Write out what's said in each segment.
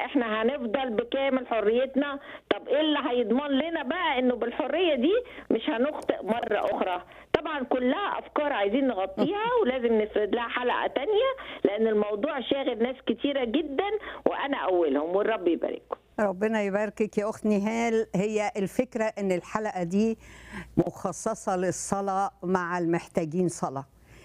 احنا هنفضل بكامل حريتنا طب ايه اللي هيضمن لنا بقى انه بالحريه دي مش هنخطئ مره اخرى طبعا كلها افكار عايزين نغطيها ولازم نسرد لها حلقه تانية لان الموضوع شاغل ناس كتيره جدا وانا اولهم والرب يبارككم ربنا يباركك يا اخت نهال هي الفكره ان الحلقه دي مخصصه للصلاه مع المحتاجين صلاه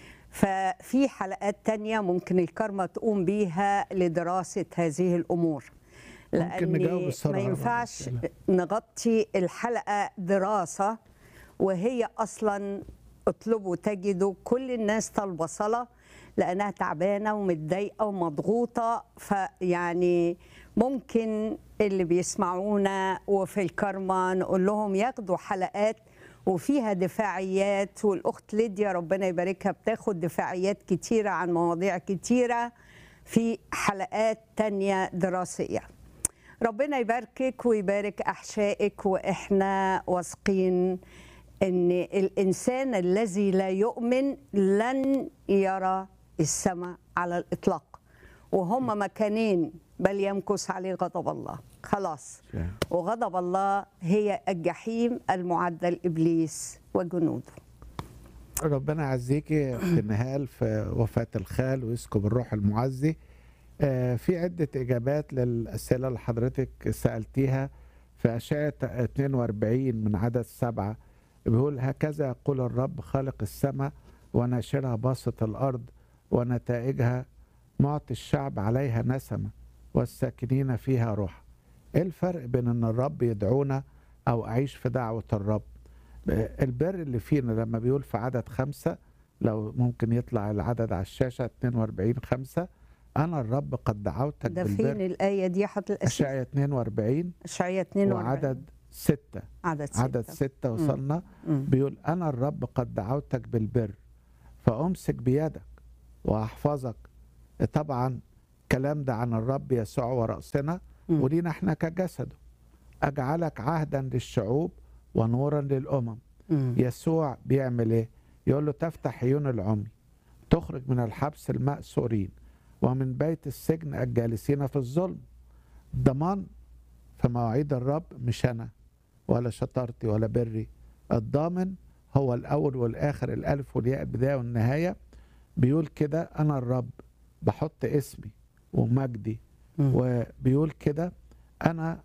ففي حلقات تانية ممكن الكرمة تقوم بيها لدراسة هذه الأمور ممكن نجاوب لأن بسرعة ما بقى ينفعش الأسئلة. نغطي الحلقة دراسة وهي أصلا اطلبوا تجدوا كل الناس طالبة صلاة لأنها تعبانة ومتضايقة ومضغوطة فيعني ممكن اللي بيسمعونا وفي الكرمة نقول لهم ياخدوا حلقات وفيها دفاعيات والأخت ليديا ربنا يباركها بتاخد دفاعيات كتيرة عن مواضيع كتيرة في حلقات تانية دراسية ربنا يباركك ويبارك أحشائك وإحنا واثقين ان الانسان الذي لا يؤمن لن يرى السماء على الاطلاق وهما مكانين بل يمكث عليه غضب الله خلاص شاء. وغضب الله هي الجحيم المعدة لابليس وجنوده ربنا يعزيكي في النهال في وفاة الخال ويسكب الروح المعزي آه، في عدة إجابات للأسئلة اللي حضرتك سألتيها في أشعة 42 من عدد سبعة بيقول هكذا يقول الرب خالق السماء وناشرها باسط الأرض ونتائجها معطي الشعب عليها نسمة والساكنين فيها روح ايه الفرق بين ان الرب يدعونا او اعيش في دعوة الرب البر اللي فينا لما بيقول في عدد خمسة لو ممكن يطلع العدد على الشاشة 42 خمسة أنا الرب قد دعوتك ده فين بالبر الآية دي حط الأسئلة أشعية 42 أشعية 42 وعدد ستة عدد ستة. عدد ستة وصلنا مم. بيقول أنا الرب قد دعوتك بالبر فأمسك بيدك وأحفظك طبعا كلام ده عن الرب يسوع ورأسنا مم. ولينا احنا كجسده أجعلك عهدا للشعوب ونورا للأمم مم. يسوع بيعمل ايه يقول له تفتح عيون العمي تخرج من الحبس المأسورين ومن بيت السجن الجالسين في الظلم ضمان في مواعيد الرب مش انا ولا شطارتي ولا بري الضامن هو الاول والاخر الالف والياء البدايه والنهايه بيقول كده انا الرب بحط اسمي ومجدي مم. وبيقول كده انا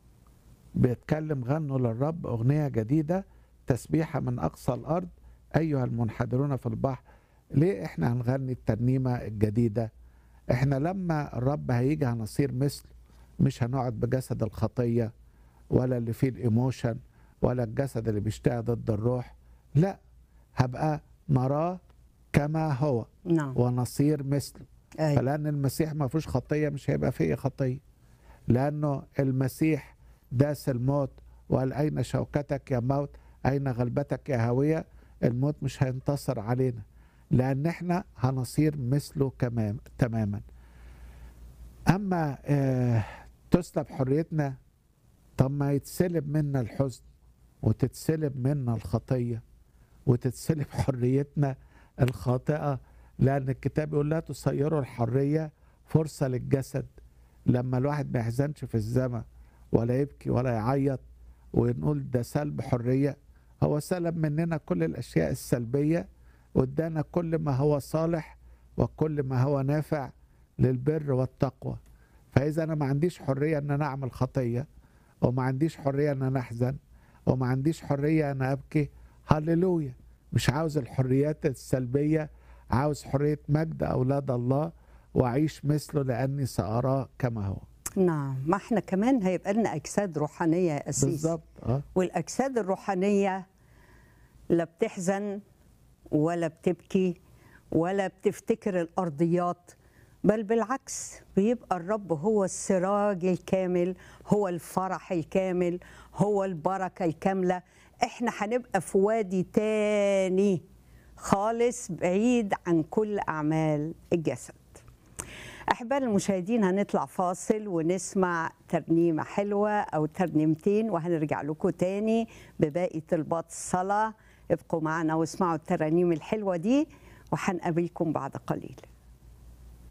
بيتكلم غنوا للرب اغنيه جديده تسبيحه من اقصى الارض ايها المنحدرون في البحر ليه احنا هنغني الترنيمه الجديده احنا لما الرب هيجي هنصير مثله مش هنقعد بجسد الخطيه ولا اللي فيه الايموشن ولا الجسد اللي بيشتغل ضد الروح لا هبقى نراه كما هو نعم ونصير مثله أيوة. فلان المسيح ما فيهوش خطيه مش هيبقى فيه خطيه لانه المسيح داس الموت وقال اين شوكتك يا موت اين غلبتك يا هاويه الموت مش هينتصر علينا لان احنا هنصير مثله كمام تماما اما آه تسلب حريتنا طب ما يتسلب منا الحزن وتتسلب منا الخطيه وتتسلب حريتنا الخاطئه لان الكتاب يقول لا تصيروا الحريه فرصه للجسد لما الواحد ما يحزنش في الزمن ولا يبكي ولا يعيط ونقول ده سلب حريه هو سلب مننا كل الاشياء السلبيه وادانا كل ما هو صالح وكل ما هو نافع للبر والتقوى فاذا انا ما عنديش حريه ان انا اعمل خطيه وما عنديش حريه ان انا احزن وما عنديش حريه ان ابكي هللويا مش عاوز الحريات السلبيه عاوز حريه مجد اولاد الله واعيش مثله لاني ساراه كما هو نعم ما احنا كمان هيبقى لنا أجساد روحانية يا أسيس بالظبط اه والأجساد الروحانية لا بتحزن ولا بتبكي ولا بتفتكر الأرضيات بل بالعكس بيبقى الرب هو السراج الكامل هو الفرح الكامل هو البركة الكاملة احنا هنبقى في وادي تاني خالص بعيد عن كل أعمال الجسد أحبائي المشاهدين هنطلع فاصل ونسمع ترنيمة حلوة أو ترنيمتين وهنرجع لكم تاني بباقي طلبات الصلاة ابقوا معنا واسمعوا الترانيم الحلوة دي وهنقابلكم بعد قليل